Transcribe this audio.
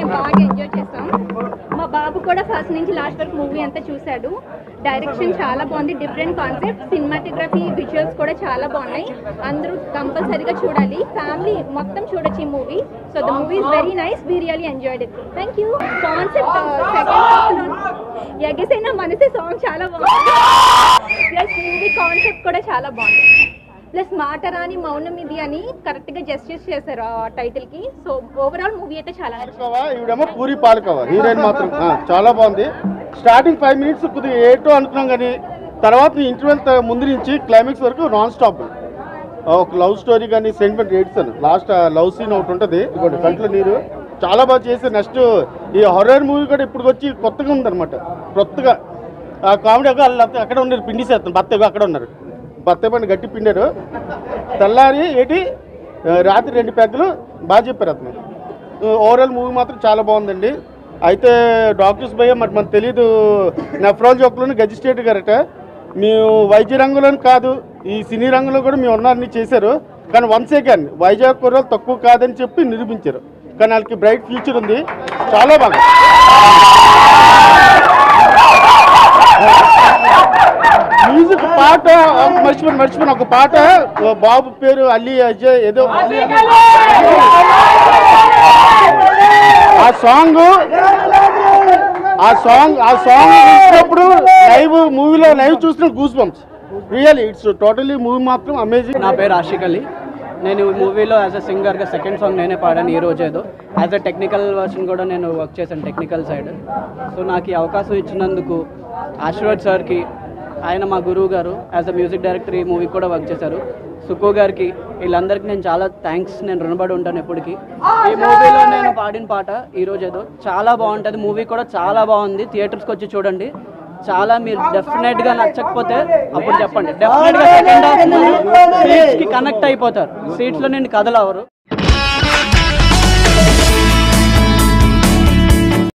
బాగా ఎంజాయ్ చేసాం మా బాబు కూడా ఫస్ట్ నుంచి లాస్ట్ వరకు మూవీ అంతా చూశాడు డైరెక్షన్ చాలా బాగుంది డిఫరెంట్ కాన్సెప్ట్ సినిమాటోగ్రఫీ విజువల్స్ కూడా చాలా బాగున్నాయి అందరూ కంపల్సరీగా చూడాలి ఫ్యామిలీ మొత్తం చూడొచ్చు ఈ movie so the movie is very nice we really enjoyed it thank you concept second ఎగసైన మనసే సాంగ్ చాలా బాగుంది ప్లస్ మూవీ కాన్సెప్ట్ కూడా చాలా బాగుంది ప్లస్ మాట రాని మౌనం ఇది అని కరెక్ట్ గా జస్టిస్ చేశారు ఆ టైటిల్ కి సో ఓవరాల్ మూవీ అయితే చాలా నచ్చింది పాలకవ ఈవిడేమో పూరి పాలకవ హీరోయిన్ మాత్రం ఆ, చాలా బాగుంది స్టార్టింగ్ ఫైవ్ మినిట్స్ కొద్దిగా ఏటో అనుకున్నాం కానీ తర్వాత ఇంటర్వెల్ ముందు నుంచి క్లైమాక్స్ వరకు నాన్ స్టాప్ ఒక లవ్ స్టోరీ కానీ సెంటిమెంట్ ఎయిడ్సన్ లాస్ట్ లవ్ సీన్ ఒకటి ఉంటుంది ఇదిగోండి కంట్లో నీరు చాలా బాగా చేసి నెక్స్ట్ ఈ హర్రర్ మూవీ కూడా ఇప్పుడు వచ్చి కొత్తగా ఉందన్నమాట కొత్తగా ఆ కామెడీ వాళ్ళు అక్కడ ఉన్నారు పిండి చేస్తాను భర్త అక్కడ ఉన్నారు భర్త పని గట్టి పిండారు తెల్లారి ఏంటి ఆ, రాత్రి రెండు పెగ్గలు బాగా చెప్పారు అతను ఓవరాల్ మూవీ మాత్రం చాలా బాగుందండి అయితే డాక్టర్స్ భయ్య మరి మనకు తెలియదు నెఫ్రాల్ జోక్లోని గజిస్ట్రేట్ గారట మేము వైద్య రంగంలోని కాదు ఈ సినీ రంగంలో కూడా మేము ఉన్నారని చేశారు కానీ వన్స్ అగైన్ వైజాగ్ కుర్రాలు తక్కువ కాదని చెప్పి నిరూపించారు కానీ వాళ్ళకి బ్రైట్ ఫ్యూచర్ ఉంది చాలా బాగా మ్యూజిక్ పాట మర్చిపోయిన మర్చిపోయిన ఒక పాట ఓ బాబు పేరు అల్లి అజయ్ ఏదో ఆ సాంగ్ ఆ సాంగ్ ఆ సాంగ్ చూసినప్పుడు లైవ్ మూవీలో లైవ్ చూసిన goose bumps real it's totally మూవీ మాత్రం అమేజింగ్ నా పేరు ఆషిక్ అలీ నేను ఈ మూవీలో యాజ్ అ సింగర్గా సెకండ్ సాంగ్ నేనే పాడాను ఈ రోజు ఏదో యాజ్ అ టెక్నికల్ వర్షన్ కూడా నేను వర్క్ చేశాను టెక్నికల్ సైడ్ సో నాకు ఈ అవకాశం ఇచ్చినందుకు ఆశీర్వాద్ సార్కి ఆయన మా గురువు గారు యాజ్ అ మ్యూజిక్ డైరెక్టర్ ఈ మూవీ కూడా వర్క్ చేశారు సుకు గారికి వీళ్ళందరికీ నేను చాలా థ్యాంక్స్ నేను రుణపడి ఉంటాను ఎప్పటికీ ఈ మూవీలో నేను పాడిన పాట ఈ రోజు ఏదో చాలా బాగుంటుంది మూవీ కూడా చాలా బాగుంది థియేటర్స్కి వచ్చి చూడండి చాలా మీరు డెఫినెట్ గా నచ్చకపోతే అప్పుడు చెప్పండి డెఫినెట్ గా సెకండ్ హాఫ్ సీట్స్ కి కనెక్ట్ అయిపోతారు సీట్స్ లో నేను కదలవరు